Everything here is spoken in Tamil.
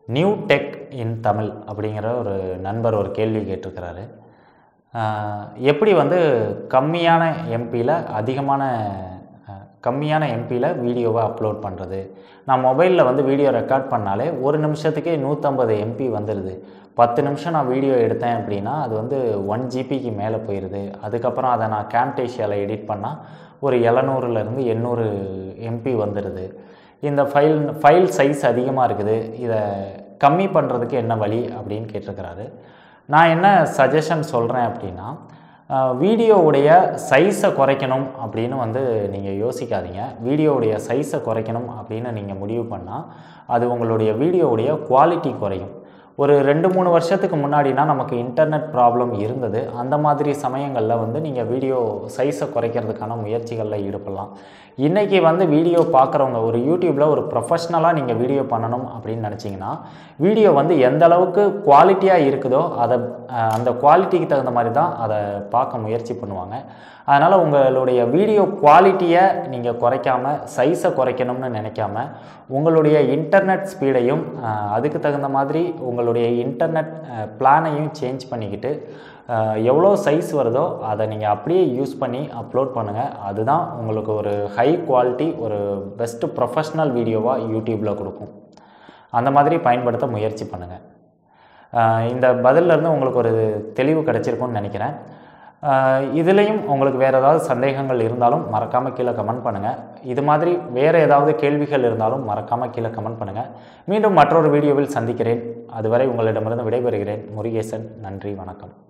நியூ டெக் இன் தமிழ் அப்படிங்கிற ஒரு நண்பர் ஒரு கேள்வி கேட்டிருக்கிறாரு ஆஹ் எப்படி வந்து கம்மியான எம்பியில் அதிகமான அஹ், கம்மியான எம்பியில் வீடியோவை அப்லோட் பண்ணுறது நான் மொபைலில் வந்து வீடியோ ரெக்கார்ட் பண்ணாலே ஒரு நிமிஷத்துக்கே நூற்றம்பது எம்பி வந்துடுது பத்து நிமிஷம் நான் வீடியோ எடுத்தேன் அப்படின்னா அது வந்து ஒன் ஜிபிக்கு மேலே போயிடுது அதுக்கப்புறம் அதை நான் கேம்டேஷியாவில் எடிட் பண்ணால் ஒரு எழுநூறுலேருந்து எண்ணூறு எம்பி வந்துடுது இந்த ஃபைல் ஃபைல் சைஸ் அதிகமாக இருக்குது இதை கம்மி பண்ணுறதுக்கு என்ன வழி அப்படின்னு கேட்டிருக்கிறாரு நான் என்ன சஜஷன் சொல்கிறேன் அப்படின்னா வீடியோவுடைய சைஸை குறைக்கணும் அப்படின்னு வந்து நீங்கள் யோசிக்காதீங்க வீடியோவுடைய சைஸை குறைக்கணும் அப்படின்னு நீங்கள் முடிவு பண்ணால் அது உங்களுடைய வீடியோவுடைய குவாலிட்டி குறையும் ஒரு ரெண்டு மூணு வருஷத்துக்கு முன்னாடினா நமக்கு இன்டர்நெட் ப்ராப்ளம் இருந்தது அந்த மாதிரி சமயங்களில் வந்து நீங்கள் வீடியோ சைஸை குறைக்கிறதுக்கான முயற்சிகளில் ஈடுபடலாம் இன்றைக்கி வந்து வீடியோ பார்க்குறவங்க ஒரு யூடியூப்பில் ஒரு ப்ரொஃபஷ்னலாக நீங்கள் வீடியோ பண்ணணும் அப்படின்னு நினச்சிங்கன்னா வீடியோ வந்து எந்த அளவுக்கு குவாலிட்டியாக இருக்குதோ அதை அஹ், அந்த குவாலிட்டிக்கு தகுந்த மாதிரி தான் அதை பார்க்க முயற்சி பண்ணுவாங்க அதனால் உங்களுடைய வீடியோ குவாலிட்டியை நீங்கள் குறைக்காம சைஸை குறைக்கணும்னு நினைக்காம உங்களுடைய இன்டர்நெட் ஸ்பீடையும் அஹ், அதுக்கு தகுந்த மாதிரி உங்களுடைய இன்டர்நெட் பிளானையும் சேஞ்ச் பண்ணிக்கிட்டு அஹ், எவ்வளோ சைஸ் வருதோ அதை நீங்கள் அப்படியே யூஸ் பண்ணி அப்லோட் பண்ணுங்கள் அதுதான் உங்களுக்கு ஒரு ஹை குவாலிட்டி ஒரு பெஸ்ட்டு ப்ரொஃபஷ்னல் வீடியோவாக யூடியூப்பில் கொடுக்கும் அந்த மாதிரி பயன்படுத்த முயற்சி பண்ணுங்கள் ஆஹ் இந்த பதில்ல இருந்து உங்களுக்கு ஒரு தெளிவு கிடைச்சிருக்கும்னு நினைக்கிறேன் ஆஹ் இதுலேயும் உங்களுக்கு வேறு ஏதாவது சந்தேகங்கள் இருந்தாலும் மறக்காமல் கீழே கமெண்ட் பண்ணுங்கள் இது மாதிரி வேறு ஏதாவது கேள்விகள் இருந்தாலும் மறக்காமல் கீழே கமெண்ட் பண்ணுங்கள் மீண்டும் மற்றொரு வீடியோவில் சந்திக்கிறேன் அதுவரை உங்களிடமிருந்து விடைபெறுகிறேன் முருகேசன் நன்றி வணக்கம்